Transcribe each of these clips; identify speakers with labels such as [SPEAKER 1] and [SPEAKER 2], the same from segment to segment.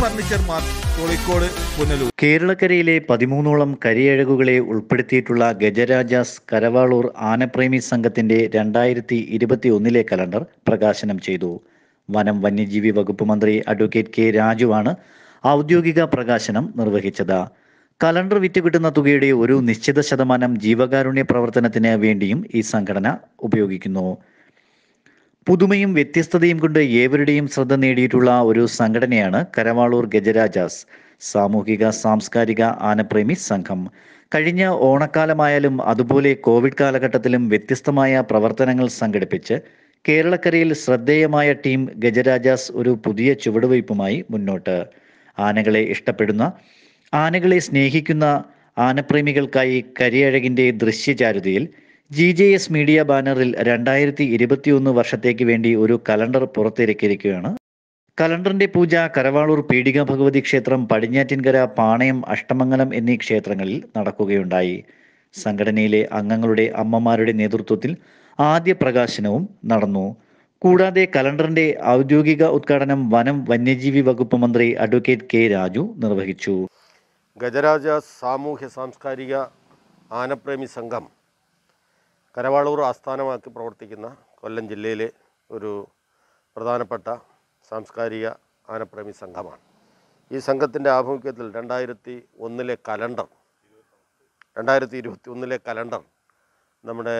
[SPEAKER 1] furniture mart Tholicode Punalur
[SPEAKER 2] കേരളക്കരയിലെ പതിമൂന്നോളം കരിയഴകുകളെ ഉൾപ്പെടുത്തിയിട്ടുള്ള ഗജരാജാസ് കരവാളൂർ ആനപ്രേമി സംഘത്തിന്റെ രണ്ടായിരത്തി ഇരുപത്തി ഒന്നിലെ കലണ്ടർ പ്രകാശനം ചെയ്തു വനം വന്യജീവി വകുപ്പ് മന്ത്രി അഡ്വക്കേറ്റ് കെ രാജുവാണ് ഔദ്യോഗിക പ്രകാശനം നിർവഹിച്ചത് കലണ്ടർ വിറ്റുകിട്ടുന്ന തുകയുടെ ഒരു നിശ്ചിത ശതമാനം ജീവകാരുണ്യ പ്രവർത്തനത്തിന് വേണ്ടിയും ഈ സംഘടന ഉപയോഗിക്കുന്നു പുതുമയും വ്യത്യസ്തതയും കൊണ്ട് ഏവരുടെയും ശ്രദ്ധ നേടിയിട്ടുള്ള ഒരു സംഘടനയാണ് കരവാളൂർ ഗജരാജാസ് സാമൂഹിക സാംസ്കാരിക ആനപ്രേമി സംഘം കഴിഞ്ഞ ഓണക്കാലമായാലും അതുപോലെ കോവിഡ് കാലഘട്ടത്തിലും വ്യത്യസ്തമായ പ്രവർത്തനങ്ങൾ സംഘടിപ്പിച്ച് കേരളക്കരയിൽ ശ്രദ്ധേയമായ ടീം ഗജരാജാസ് ഒരു പുതിയ ചുവടുവയ്പുമായി മുന്നോട്ട് ആനകളെ ഇഷ്ടപ്പെടുന്ന ആനകളെ സ്നേഹിക്കുന്ന ആനപ്രേമികൾക്കായി കരിയഴകിന്റെ ദൃശ്യചാരുതയിൽ ജി ജെ എസ് മീഡിയ ബാനറിൽ രണ്ടായിരത്തി ഇരുപത്തിയൊന്ന് വർഷത്തേക്ക് വേണ്ടി ഒരു കലണ്ടർ പുറത്തിറക്കിയിരിക്കുകയാണ് കലണ്ടറിന്റെ പൂജ കരവാളൂർ പീഡിക ഭഗവതി ക്ഷേത്രം പടിഞ്ഞാറ്റിൻകര പാണയം അഷ്ടമംഗലം എന്നീ ക്ഷേത്രങ്ങളിൽ നടക്കുകയുണ്ടായി സംഘടനയിലെ അംഗങ്ങളുടെ അമ്മമാരുടെ നേതൃത്വത്തിൽ ആദ്യ പ്രകാശനവും നടന്നു കൂടാതെ കലണ്ടറിന്റെ ഔദ്യോഗിക ഉദ്ഘാടനം വനം വന്യജീവി വകുപ്പ് മന്ത്രി അഡ്വക്കേറ്റ് കെ രാജു നിർവഹിച്ചു
[SPEAKER 3] ഗജരാജ സാമൂഹ്യ സാംസ്കാരിക ആനപ്രേമി സംഘം കരവാളൂർ ആസ്ഥാനമാക്കി പ്രവർത്തിക്കുന്ന കൊല്ലം ജില്ലയിലെ ഒരു പ്രധാനപ്പെട്ട സാംസ്കാരിക ആനപ്രേമി സംഘമാണ് ഈ സംഘത്തിൻ്റെ ആഭിമുഖ്യത്തിൽ രണ്ടായിരത്തി ഒന്നിലെ കലണ്ടർ രണ്ടായിരത്തി ഇരുപത്തി ഒന്നിലെ കലണ്ടർ നമ്മുടെ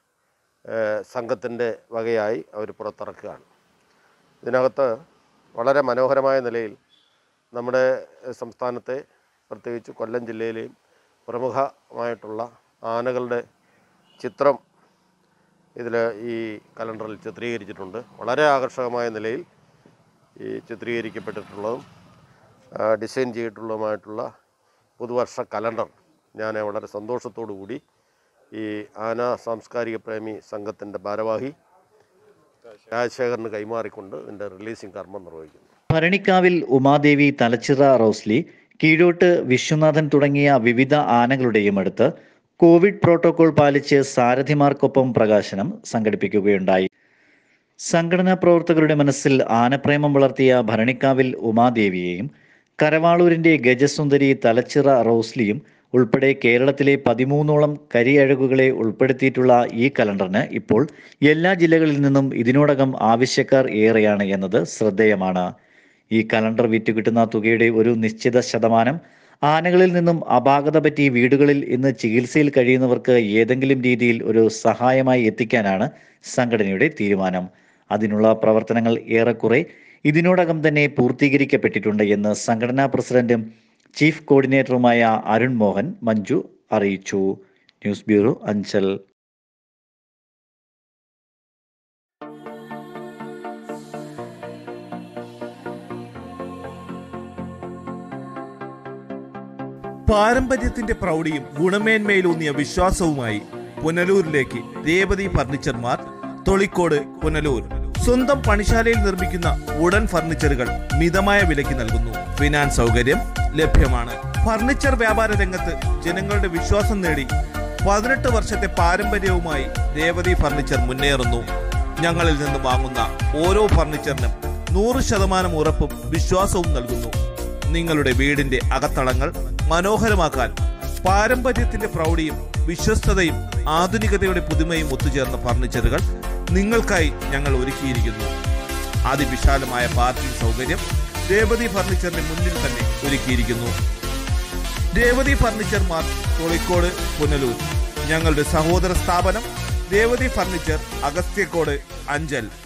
[SPEAKER 3] സംഘത്തിൻ്റെ വകയായി അവർ പുറത്തിറക്കുകയാണ് ഇതിനകത്ത് വളരെ മനോഹരമായ നിലയിൽ നമ്മുടെ സംസ്ഥാനത്തെ പ്രത്യേകിച്ച് കൊല്ലം ജില്ലയിലെയും പ്രമുഖമായിട്ടുള്ള ആനകളുടെ ചിത്രം ഇതിൽ ഈ കലണ്ടറിൽ ചിത്രീകരിച്ചിട്ടുണ്ട് വളരെ ആകർഷകമായ നിലയിൽ ഈ ചിത്രീകരിക്കപ്പെട്ടിട്ടുള്ളതും ആ, ഡിസൈൻ ചെയ്തിട്ടുള്ളതുമായിട്ടുള്ള പുതുവർഷ കലണ്ടർ ഞാൻ വളരെ സന്തോഷത്തോടു കൂടി ഈ ആന സാംസ്കാരിക പ്രേമി സംഘത്തിൻ്റെ ഭാരവാഹി രാജശേഖറിന് കൈമാറിക്കൊണ്ട് ഇതിൻ്റെ റിലീസിംഗ് കർമ്മം നിർവഹിക്കുന്നു
[SPEAKER 2] ഭരണിക്കാവിൽ ഉമാദേവി തലച്ചിറ റോസ്ലി കീഴോട്ട് വിശ്വനാഥൻ തുടങ്ങിയ വിവിധ ആനകളുടെയും അടുത്ത് കോവിഡ് പ്രോട്ടോകോൾ പാലിച്ച് സാരഥിമാർക്കൊപ്പം പ്രകാശനം സംഘടിപ്പിക്കുകയുണ്ടായി സംഘടനാ പ്രവർത്തകരുടെ മനസ്സിൽ ആനപ്രേമം വളർത്തിയ ഭരണിക്കാവിൽ ഉമാദേവിയെയും കരവാളൂരിന്റെ ഗജസുന്ദരി തലച്ചിറ റോസ്ലിയും ഉൾപ്പെടെ കേരളത്തിലെ പതിമൂന്നോളം കരിയഴകുകളെ ഉൾപ്പെടുത്തിയിട്ടുള്ള ഈ കലണ്ടറിന് ഇപ്പോൾ എല്ലാ ജില്ലകളിൽ നിന്നും ഇതിനോടകം ആവശ്യക്കാർ ഏറെയാണ് എന്നത് ശ്രദ്ധേയമാണ് ഈ കലണ്ടർ വിറ്റുകിട്ടുന്ന തുകയുടെ ഒരു നിശ്ചിത ശതമാനം ആനകളിൽ നിന്നും അപാകത പറ്റി വീടുകളിൽ ഇന്ന് ചികിത്സയിൽ കഴിയുന്നവർക്ക് ഏതെങ്കിലും രീതിയിൽ ഒരു സഹായമായി എത്തിക്കാനാണ് സംഘടനയുടെ തീരുമാനം അതിനുള്ള പ്രവർത്തനങ്ങൾ ഏറെക്കുറെ ഇതിനോടകം തന്നെ പൂർത്തീകരിക്കപ്പെട്ടിട്ടുണ്ട് എന്ന് സംഘടനാ പ്രസിഡന്റും ചീഫ് കോർഡിനേറ്ററുമായ അരുൺ മോഹൻ മഞ്ജു അറിയിച്ചു ന്യൂസ് ബ്യൂറോ അഞ്ചൽ
[SPEAKER 1] പാരമ്പര്യത്തിന്റെ പ്രൗഢിയും ഗുണമേന്മയിലൂന്നിയ വിശ്വാസവുമായി പുനലൂരിലേക്ക് രേവതി ഫർണിച്ചർ മാർട്ട് തൊളിക്കോട് പുനലൂർ സ്വന്തം പണിശാലയിൽ നിർമ്മിക്കുന്ന വുഡൻ ഫർണിച്ചറുകൾ മിതമായ വിലയ്ക്ക് നൽകുന്നു ഫിനാൻസ് സൗകര്യം ലഭ്യമാണ് ഫർണിച്ചർ വ്യാപാര രംഗത്ത് ജനങ്ങളുടെ വിശ്വാസം നേടി പതിനെട്ട് വർഷത്തെ പാരമ്പര്യവുമായി രേവതി ഫർണിച്ചർ മുന്നേറുന്നു ഞങ്ങളിൽ നിന്ന് വാങ്ങുന്ന ഓരോ ഫർണിച്ചറിനും നൂറ് ശതമാനം ഉറപ്പും വിശ്വാസവും നൽകുന്നു നിങ്ങളുടെ വീടിന്റെ അകത്തളങ്ങൾ മനോഹരമാക്കാൻ പാരമ്പര്യത്തിന്റെ പ്രൗഢിയും വിശ്വസ്തതയും ആധുനികതയുടെ പുതുമയും ഒത്തുചേർന്ന ഫർണിച്ചറുകൾ നിങ്ങൾക്കായി ഞങ്ങൾ ഒരുക്കിയിരിക്കുന്നു അതിവിശാലമായ പാർക്കിംഗ് സൗകര്യം രേവതി ഫർണിച്ചറിന്റെ മുന്നിൽ തന്നെ ഒരുക്കിയിരിക്കുന്നു രേവതി ഫർണിച്ചർ മാർട്ട് കോഴിക്കോട് പുനലൂർ ഞങ്ങളുടെ സഹോദര സ്ഥാപനം രേവതി ഫർണിച്ചർ അഗസ്ത്യക്കോട് അഞ്ചൽ